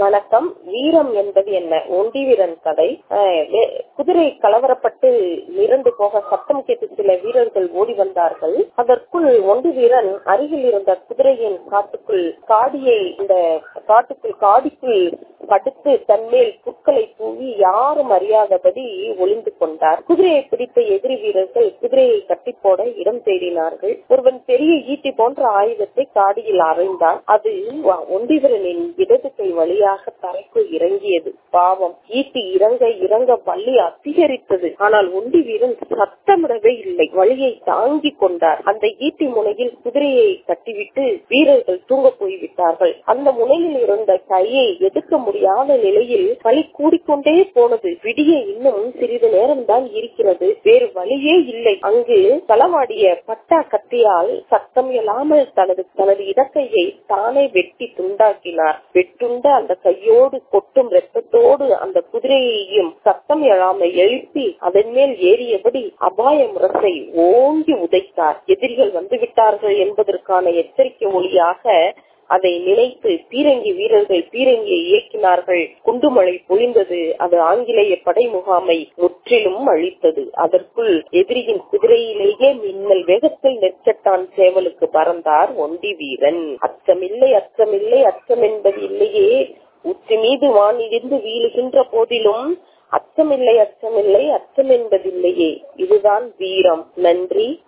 வணக்கம் வீரம் என்பது என்ன ஒண்டி வீரன் கதை அஹ் வே- குதிரை கலவரப்பட்டு மிரண்டு போக சத்தம் கேட்டு சில வீரர்கள் ஓடி வந்தார்கள் அதற்குள் ஒண்டி வீரன் அருகில் இருந்த குதிரையின் காட்டுக்குள் காடியை இந்த காட்டுக்குள் காடிக்குள் படுத்து தன்மேல் புற்களை தூவி யாரும் அறியாதபடி ஒளிந்து கொண்டார் குதிரையை பிடித்த எதிரி வீரர்கள் குதிரையை கட்டி போட இடம் தேடினார்கள் ஒருவன் பெரிய ஈட்டி போன்ற ஆயுதத்தை காடியில் அறைந்தான் அது வ- ஒண்டிவரனின் இடது கை வழியாக தரைக்குள் இறங்கியது பாவம் ஈட்டி இறங்க இறங்க வலி அதிகரித்தது ஆனால் ஒண்டி வீரன் சத்தமிடவே இல்லை வழியை தாங்கிக் கொண்டார் அந்த ஈட்டி முனையில் குதிரையை கட்டிவிட்டு வீரர்கள் தூங்க போய்விட்டார்கள் அந்த முனையில் இருந்த கையை எடுக்க முடியாத நிலையில் வலி கூடிக்கொண்டே போனது விடிய இன்னும் சிறிது நேரம் தான் இருக்கிறது வேறு வழியே இல்லை அங்கு களவாடிய பட்டா கத்தியால் சத்தம் இயலாமல் தனது தனது இடக்கையை தானே வெட்டி துண்டாக்கினார் வெட்டுண்ட அந்த கையோடு கொட்டும் ரத்தத்தோடு அந்த குதிரையையும் சத்தம் எழாமல் எழுப்பி அதன் மேல் ஏறியபடி அபாய முரசை ஓங்கி உதைத்தார் எதிரிகள் வந்துவிட்டார்கள் என்பதற்கான எச்சரிக்கை ஒளியாக அதை நினைத்து பீரங்கி வீரர்கள் பீரங்கியை இயக்கினார்கள் குண்டுமழை பொழிந்தது அது ஆங்கிலேய படை முகாமை முற்றிலும் அழித்தது அதற்குள் எதிரியின் குதிரையிலேயே மின்னல் வேகத்தில் நெற்சட்டான் சேவலுக்கு பறந்தார் ஒண்டி வீரன் அச்சமில்லை அச்சமில்லை அச்சம் என்பது இல்லையே உச்சி மீது வானிடிந்து வீழுகின்ற போதிலும் அச்சமில்லை அச்சமில்லை அச்சம் என்பதில்லையே இதுதான் வீரம் நன்றி